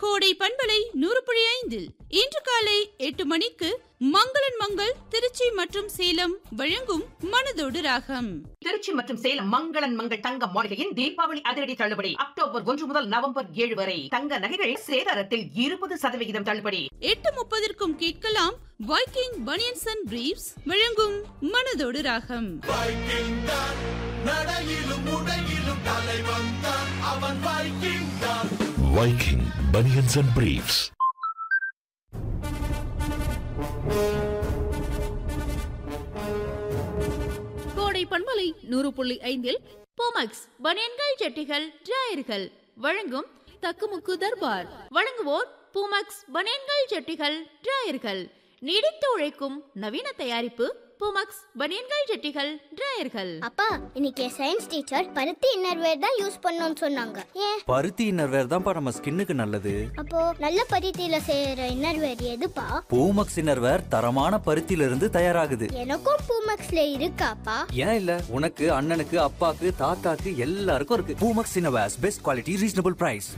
கோடை பண்பலை நூறு புள்ளி ஐந்தில் இன்று காலை எட்டு மணிக்கு மங்களன் மங்கள் திருச்சி மற்றும் சேலம் வழங்கும் மனதோடு ராகம் திருச்சி மற்றும் சேலம் மங்களன் மங்கள் தங்க மாளிகையின் தீபாவளி அதிரடி தள்ளுபடி அக்டோபர் ஒன்று முதல் நவம்பர் ஏழு வரை தங்க நகைகள் சேதாரத்தில் இருபது சதவிகிதம் தள்ளுபடி எட்டு முப்பதற்கும் கேட்கலாம் வைக்கிங் பனியன்ஸ் அண்ட் பிரீவ்ஸ் வழங்கும் மனதோடு ராகம் வைக்கிங் தான் நடையிலும் உடையிலும் தலைவன் தான் அவன் வைக்கிங் தான் Viking Bunions and Briefs. கோடை பண்பலை நூறு புள்ளி ஐந்தில் போமக்ஸ் பனியன்கள் ஜட்டிகள் டிராயர்கள் வழங்கும் தக்குமுக்கு தர்பார் வழங்குவோர் பூமக்ஸ் பனியன்கள் ஜட்டிகள் டிராயர்கள் நீடித்து உழைக்கும் நவீன தயாரிப்பு பூமக்ஸ் பனியன்கள் ஜட்டிகள் டிராயர்கள் அப்பா இன்னைக்கு சயின்ஸ் டீச்சர் பருத்தி இன்னர்வேர் தான் யூஸ் பண்ணணும்னு சொன்னாங்க ஏன் பருத்தி இன்னர்வேர் தான்ப்பா நம்ம ஸ்கின்னுக்கு நல்லது அப்போ நல்ல பருத்தியில செய்யற இன்னர்வேர் எதுப்பா பூமக்ஸ் இன்னர்வேர் தரமான பருத்தியில இருந்து தயாராகுது எனக்கும் பூமக்ஸ்ல இருக்காப்பா ஏன் இல்ல உனக்கு அண்ணனுக்கு அப்பாக்கு தாத்தாக்கு எல்லாருக்கும் இருக்கு Poomex innerwears best quality reasonable price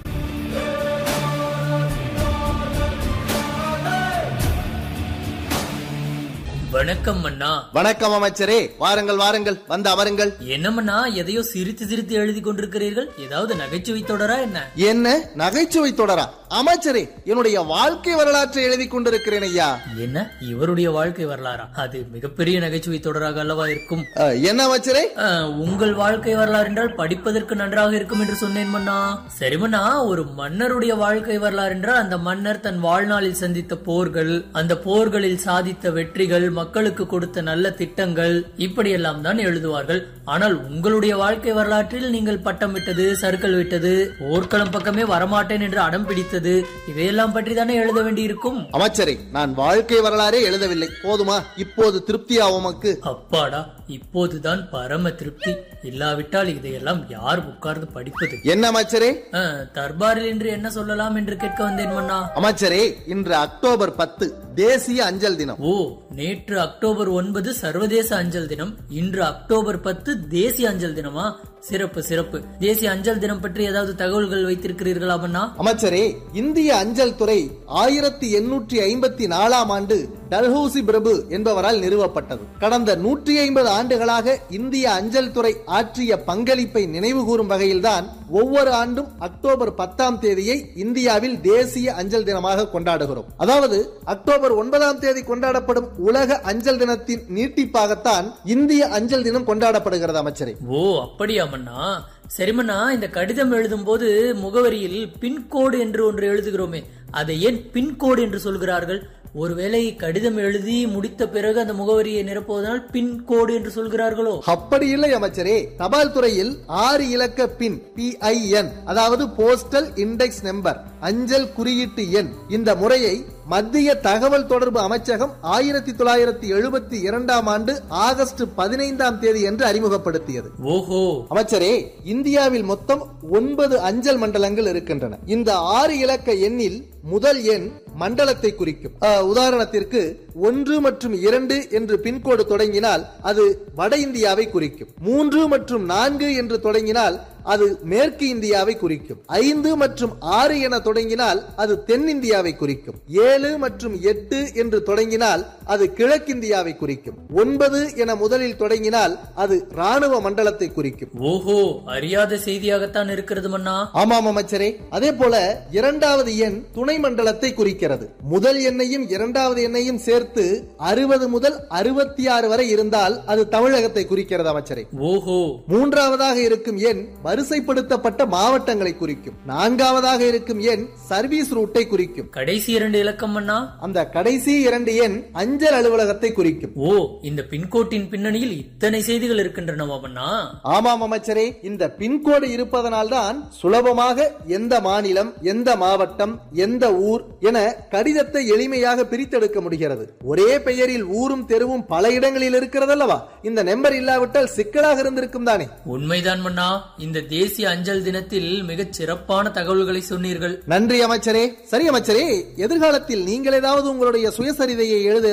வணக்கம் அண்ணா வணக்கம் அமைச்சரே வாருங்கள் வாருங்கள் வந்து அமருங்கள் என்னமண்ணா எதையோ சிரித்து சிரித்து எழுதி கொண்டிருக்கிறீர்கள் ஏதாவது நகைச்சுவை தொடரா என்ன என்ன நகைச்சுவை தொடரா அமைச்சரே என்னுடைய வாழ்க்கை வரலாற்றை எழுதி கொண்டிருக்கிறேன் ஐயா என்ன இவருடைய வாழ்க்கை வரலாறா அது மிகப்பெரிய நகைச்சுவை தொடராக அல்லவா இருக்கும் அஹ், என்ன அமைச்சரே அஹ், உங்கள் வாழ்க்கை வரலாறு என்றால் படிப்பதற்கு நன்றாக இருக்கும் என்று சொன்னேன் மன்னா சரி மன்னா ஒரு மன்னருடைய வாழ்க்கை வரலாறு என்றால் அந்த மன்னர் தன் வாழ்நாளில் சந்தித்த போர்கள் அந்த போர்களில் சாதித்த வெற்றிகள் மக்களுக்கு கொடுத்த நல்ல திட்டங்கள் இப்படியெல்லாம் தான் எழுதுவார்கள் ஆனால் உங்களுடைய வாழ்க்கை வரலாற்றில் நீங்கள் பட்டம் விட்டது சறுக்கல் விட்டது போர்க்களம் பக்கமே வரமாட்டேன் என்று அடம் பிடித்தது இவையெல்லாம் பற்றி தானே எழுத வேண்டியிருக்கும் அமைச்சரே நான் வாழ்க்கை வரலாறே எழுதவில்லை போதுமா இப்போது திருப்தியா உமக்கு அப்பாடா இப்போதுதான் பரம திருப்தி இல்லாவிட்டால் இதையெல்லாம் யார் உட்கார்ந்து படிப்பது என்ன அமைச்சரே அஹ், தர்பாரில் இன்று என்ன சொல்லலாம் என்று கேட்க வந்தேன் மன்னா அமைச்சரே இன்று அக்டோபர் பத்து தேசிய அஞ்சல் தினம் ஓ நேற்று அக்டோபர் ஒன்பது சர்வதேச அஞ்சல் தினம் இன்று அக்டோபர் பத்து தேசிய அஞ்சல் தினமா சிறப்பு சிறப்பு தேசிய அஞ்சல் தினம் பற்றி ஏதாவது தகவல்கள் வைத்திருக்கிறீர்களா மன்னா அமைச்சரே இந்திய அஞ்சல் துறை ஆயிரத்தி எண்ணூற்றி ஐம்பத்தி நாலாம் ஆண்டு டல்ஹௌசி பிரபு என்பவரால் நிறுவப்பட்டது கடந்த நூற்றி ஐம்பது ஆண்டுகளாக இந்திய அஞ்சல் துறை ஆற்றிய பங்களிப்பை நினைவுகூரும் வகையில்தான் ஒவ்வொரு ஆண்டும் அக்டோபர் பத்தாம் தேதியை இந்தியாவில் தேசிய அஞ்சல் தினமாக கொண்டாடுகிறோம் அதாவது அக்டோபர் ஒன்பதாம் தேதி கொண்டாடப்படும் உலக அஞ்சல் தினத்தின் நீட்டிப்பாகத்தான் இந்திய அஞ்சல் தினம் கொண்டாடப்படுகிறது அமைச்சரே ஓ அப்படியா மன்னா சரி மன்னா இந்த கடிதம் எழுதும் போது முகவரியில் பின்கோடு என்று ஒன்று எழுதுகிறோமே அதை ஏன் பின்கோடு என்று சொல்கிறார்கள் ஒருவேளை கடிதம் எழுதி முடித்த பிறகு அந்த முகவரியை நிரப்புவதனால் பின்கோடு என்று சொல்கிறார்களோ அப்படி இல்லை அமைச்சரே தபால் துறையில் ஆறு இலக்க பின் பிஐஎன் அதாவது போஸ்டல் இண்டெக்ஸ் நம்பர் அஞ்சல் குறியீட்டு எண் இந்த முறையை மத்திய தகவல் தொடர்பு அமைச்சகம் ஆயிரத்தி தொள்ளாயிரத்தி எழுபத்தி இரண்டாம் ஆண்டு ஆகஸ்ட் பதினைந்தாம் தேதி என்று அறிமுகப்படுத்தியது ஓஹோ அமைச்சரே இந்தியாவில் மொத்தம் ஒன்பது அஞ்சல் மண்டலங்கள் இருக்கின்றன இந்த ஆறு இலக்க எண்ணில் முதல் எண் மண்டலத்தை குறிக்கும் அஹ், உதாரணத்திற்கு ஒன்று மற்றும் இரண்டு என்று பின்கோடு தொடங்கினால் அது வட இந்தியாவை குறிக்கும் மூன்று மற்றும் நான்கு என்று தொடங்கினால் அது மேற்கு இந்தியாவை குறிக்கும் ஐந்து மற்றும் ஆறு என தொடங்கினால் அது தென்னிந்தியாவை குறிக்கும் ஏழு மற்றும் எட்டு என்று தொடங்கினால் அது கிழக்கிந்தியாவை குறிக்கும் ஒன்பது என முதலில் தொடங்கினால் அது ராணுவ மண்டலத்தை குறிக்கும் ஓஹோ அறியாத செய்தியாகத்தான் இருக்கிறது மன்னா ஆமாம் அமைச்சரே அதே போல இரண்டாவது எண் துணை மண்டலத்தை குறிக்கிறது முதல் எண்ணையும் இரண்டாவது எண்ணையும் சேர்த்து அறுபது முதல் அறுபத்தி ஆறு வரை இருந்தால் அது தமிழகத்தை குறிக்கிறது அமைச்சரே ஓஹோ மூன்றாவதாக இருக்கும் எண் வரிசைப்படுத்தப்பட்ட மாவட்டங்களை குறிக்கும் நான்காவதாக இருக்கும் எண் சர்வீஸ் ரூட்டை குறிக்கும் கடைசி இரண்டு இலக்கம் மன்னா அந்த கடைசி இரண்டு எண் அஞ்சல் அலுவலகத்தை குறிக்கும் ஓ இந்த பின்கோட்டின் பின்னணியில் இத்தனை செய்திகள் இருக்கின்றனவா மன்னா ஆமாம் அமைச்சரே இந்த பின்கோடு இருப்பதனால்தான் சுலபமாக எந்த மாநிலம் எந்த மாவட்டம் எந்த ஊர் என கடிதத்தை எளிமையாக பிரித்தெடுக்க முடிகிறது ஒரே பெயரில் ஊரும் தெருவும் பல இடங்களில் இருக்கிறதல்லவா இந்த நம்பர் இல்லாவிட்டால் சிக்கலாக இருந்திருக்கும் தானே உண்மைதான் மன்னா இந்த தேசிய அஞ்சல் தினத்தில் மிகச் சிறப்பான தகவல்களை சொன்னீர்கள் நன்றி அமைச்சரே சரி அமைச்சரே எதிர்காலத்தில் நீங்கள் ஏதாவது உங்களுடைய சுயசரிதையை எழுத